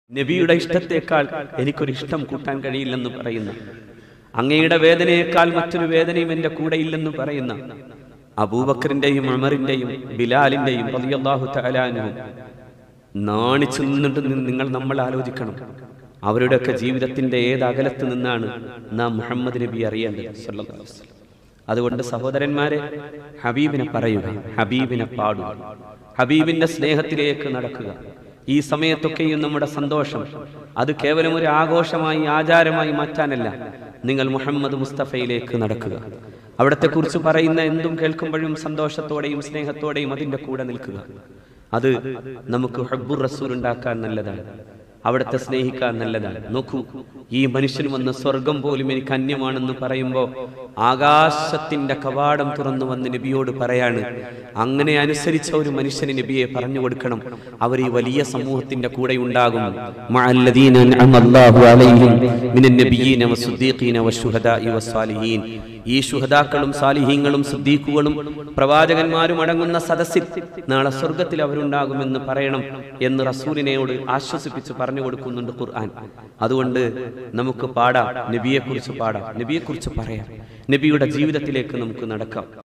നബിയുടെ ഇഷ്ടത്തേക്കാൾ എനിക്കൊരു ഇഷ്ടം കൂട്ടാൻ കഴിയില്ലെന്ന് പറയുന്ന അങ്ങയുടെ വേദനയേക്കാൾ മറ്റൊരു വേദനയും എന്റെ കൂടെ ഇല്ലെന്ന് പറയുന്ന അബൂബക്കറിന്റെയും ഉമറിന്റെയും ബിലാലിന്റെയും റളിയല്ലാഹു തആല അൻഹും നാണിച്ചു നിന്നിട്ട് നി- നിങ്ങൾ നമ്മൾ ആലോചിക്കണം അവരുടെയൊക്കെ ജീവിതത്തിന്റെ ഏത് അകലത്ത് നിന്നാണ് നാം മുഹമ്മദ് നബി അറിയേണ്ടത് സല്ലല്ലാഹു അലൈഹി വസല്ലം. അതുകൊണ്ട് സഹോദരന്മാരെ ഹബീബിനെ പറയുക ഹബീബിനെ പാടുക ഹബീബിന്റെ സ്നേഹത്തിലേക്ക് നടക്കുക ഈ സമയത്തൊക്കെയും നമ്മുടെ സന്തോഷം അത് കേവലം ഒരു ആഘോഷമായി ആചാരമായി മാറ്റാനല്ല നിങ്ങൾ മുഹമ്മദ് മുസ്തഫയിലേക്ക് നടക്കുക അവിടത്തെ കുറിച്ച് പറയുന്ന എന്തും കേൾക്കുമ്പോഴും സന്തോഷത്തോടെയും സ്നേഹത്തോടെയും അതിന്റെ കൂടെ നിൽക്കുക അത് നമുക്ക് ഹബ്ബുർ റസൂൽ ഉണ്ടാക്കാൻ നല്ലതാണ് അവിടുത്തെ സ്നേഹിക്കാൻ നല്ലതാണ് നോക്കൂ ഈ മനുഷ്യൻ വന്ന് സ്വർഗം പോലും എനിക്ക് അന്യമാണെന്ന് പറയുമ്പോൾ ആകാശത്തിന്റെ കവാടം തുറന്നു വന്ന് നബിയോട് പറയാണ് അങ്ങനെ അനുസരിച്ച ഒരു മനുഷ്യന് നബിയെ പറഞ്ഞു കൊടുക്കണം അവർ ഈ വലിയ സമൂഹത്തിന്റെ കൂടെ ഉണ്ടാകും മഅല്ലദീന അൻഅമ അല്ലാഹു അലൈഹിം മിനൻ നബിയ്യീന വസ്സുദ്ദീഖീന വശുഹദാഇ വസ്സാലിഹീൻ ഈ ശുഹദാക്കളും സാലിഹീങ്ങളും സുദ്ദീഖുകളും പ്രവാചകന്മാരും അടങ്ങുന്ന സദസ്സിൽ നാളെ സ്വർഗത്തിൽ അവരുണ്ടാകുമെന്ന് പറയണം എന്ന് റസൂലിനെയോട് ആശ്വസിപ്പിച്ച് പറഞ്ഞു കൊടുക്കുന്നുണ്ട് ഖുർആൻ അതുകൊണ്ട് നമുക്ക് പാടാം നബിയെക്കുറിച്ച് പാടാം നബിയെക്കുറിച്ച് പറയാം നബിയുടെ ജീവിതത്തിലേക്ക് നമുക്ക് നടക്കാം